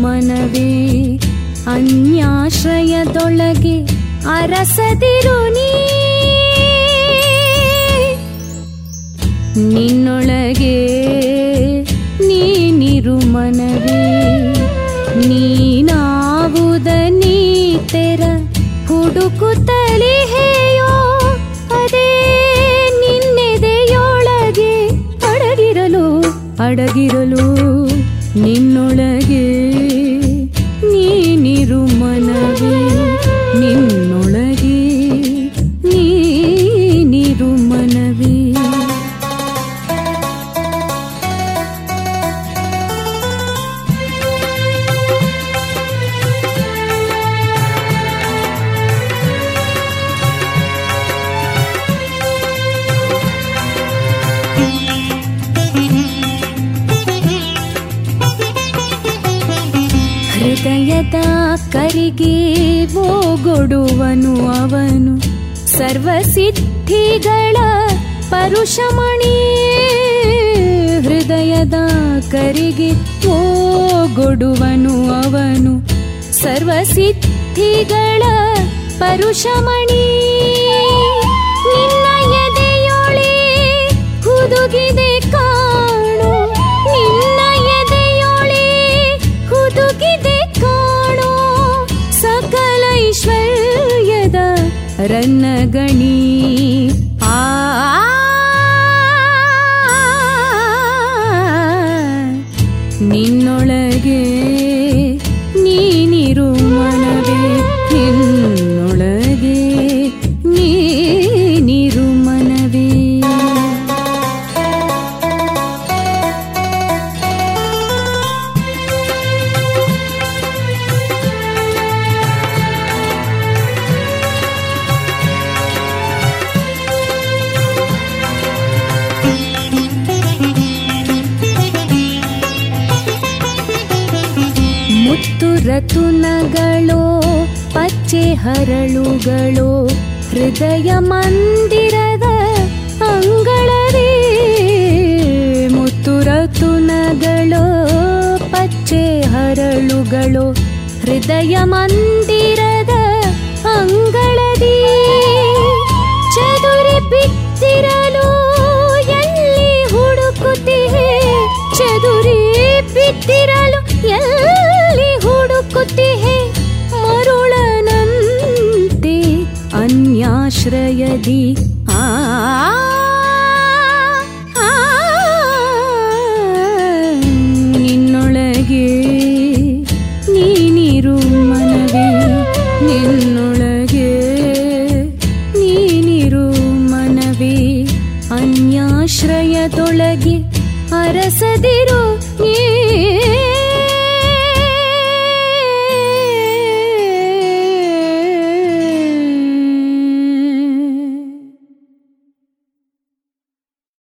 ಮನವೇ ಅನ್ಯಾಶ್ರಯದೊಳಗೆ ಅರಸದಿರು ನೀ ನಿನ್ನೊಳಗೆ ನೀನಿರು ಮನವೇ ನೀನಾವುದ ನೀ ತೆರ ಹುಡುಕುತ್ತಲೇ ಹೇಯೋ ಅದೇ ನಿನ್ನೆದೆಯೊಳಗೆ ಅಡಗಿರಲು ಅಡಗಿರಲು ನಿನ್ನೊಳಗೆ ನೀನಿರು ಮನವೇ ನಿನ್ನೊಳಗೆ ನೀನಿರು ಮನವೇ ಹೃದಯದ ಕರಿಗೆ ಓಗೊಡುವನು ಅವನು ಸರ್ವಸಿದ್ಧಿಗಳ ಪರುಷಮಣಿ ಹೃದಯದ ಕರಿಗೆ ಓಗೊಡುವನು ಅವನು ಸರ್ವಸಿದ್ಧಿಗಳ ಪರುಷಮಣಿ ನಿನ್ನ ಎದೆಯೊಳೆ ಹುದುಗಿದೆ ಕಾಣು ನಿನ್ನ ಎದೆಯೊಳೆ ಹುದುಗಿದೆ ಕಾಣೋ ಸಕಲ ಐಶ್ವರ್ಯದ ರನ್ನಗಣಿ ಆ ನಿನ್ನೊಳಗೆ ನೀನಿರು ಮನವೇ ನಿನ್ನೊಳಗೆ ನೀನಿರು ಮನವೇ ಮುತ್ತು ರತುನಗಳೋ ಪಚ್ಚೆ ಹರಳುಗಳೋ ಹೃದಯ ಮಂದಿರದ ಅಂಗಳವೇ ಮುತ್ತು ರತುನಗಳೋ ಪಚ್ಚೆ ಹರಳುಗಳೋ ಹೃದಯ ಮಂದಿರದ ಅಂಗಳದಿ ಚದುರಿ ಬಿದ್ದಿರಲು ಎಲ್ಲಿ ಹುಡುಕುತ್ತಿಹೆ ಚದುರಿ ಬಿದ್ದಿರಲು ಎಲ್ಲಿ ಹುಡುಕುತ್ತಿಹೆ ಮರುಳನಂತೆ ಅನ್ಯಾಶ್ರಯದಿ ಆ